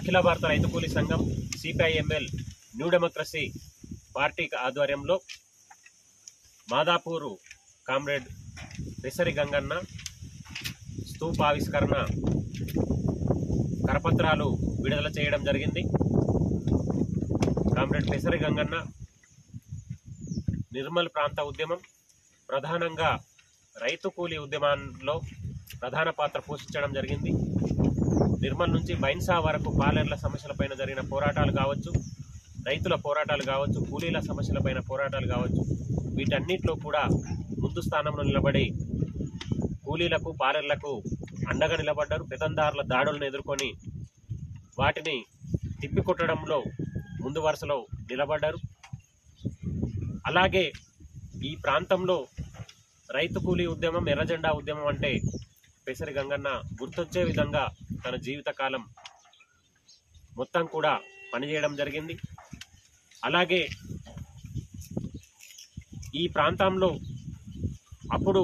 అఖిల భారత రైతు కూలీ సంఘం సిపిఐఎంఎల్ న్యూ డెమోక్రసీ పార్టీ ఆధ్వర్యంలో మాదాపూరు కామ్రేడ్ రిసరి గంగన్న స్తూప ఆవిష్కరణ కరపత్రాలు విడుదల చేయడం జరిగింది కామ్రేడ్ పెసరి గంగన్న నిర్మల్ ప్రాంత ఉద్యమం ప్రధానంగా రైతు కూలీ ఉద్యమంలో ప్రధాన పాత్ర పోషించడం జరిగింది నిర్మల్ నుంచి బైన్సా వరకు పాలేర్ల సమస్యలపైన జరిగిన పోరాటాలు కావచ్చు రైతుల పోరాటాలు కావచ్చు కూలీల సమస్యలపైన పోరాటాలు కావచ్చు వీటన్నిటిలో కూడా ముందు స్థానంలో నిలబడి కూలీలకు పాలెర్లకు అండగా నిలబడ్డారు పెదందారుల దాడులను ఎదుర్కొని వాటిని తిప్పికొట్టడంలో ముందు వరుసలో నిలబడ్డారు అలాగే ఈ ప్రాంతంలో రైతు కూలీ ఉద్యమం ఎర్రజెండా ఉద్యమం అంటే పెసరి గంగన్న గుర్తొచ్చే విధంగా తన జీవితకాలం మొత్తం కూడా పనిచేయడం జరిగింది అలాగే ఈ ప్రాంతంలో అప్పుడు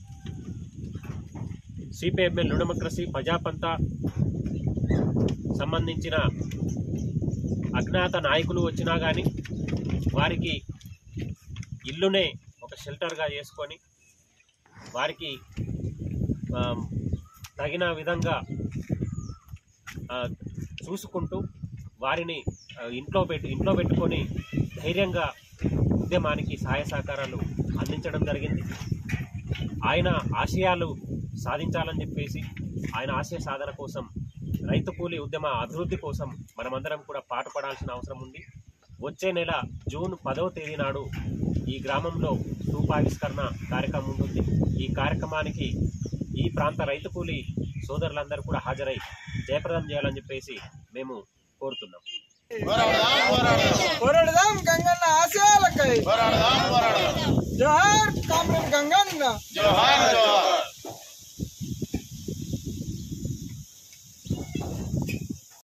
సిపిఎంఎల్ డెమోక్రసీ ప్రజాపంత సంబంధించిన అజ్ఞాత నాయకులు వచ్చినా కానీ వారికి ఇల్లునే ఒక షెల్టర్గా చేసుకొని వారికి ఆ, తగిన విధంగా ఆ, చూసుకుంటూ వారిని ఆ, ఇంట్లో పెట్టి ఇంట్లో పెట్టుకొని ధైర్యంగా ఉద్యమానికి సహాయ సహకారాలు అందించడం జరిగింది ఆయన ఆశయాలు సాధించాలని చెప్పేసి ఆయన ఆశయ సాధన కోసం రైతు కూలీ ఉద్యమ అభివృద్ధి కోసం మనమందరం కూడా పాటుపడాల్సిన అవసరం ఉంది వచ్చే నెల జూన్ పదవ తేదీ నాడు ఈ గ్రామంలో స్థూపావిష్కరణ కార్యక్రమం ఉంటుంది ఈ కార్యక్రమానికి ఈ ప్రాంత రైతు కూలీ సోదరులందరూ కూడా హాజరై జయప్రదం చేయాలని చెప్పేసి మేము కోరుతున్నాం పోరాడదాం గంగన్న ఆశయాలకై పోరాడదాం పోరాడదాం జోహార్ కామ్రేడ్ గంగన్న జోహార్ జోహార్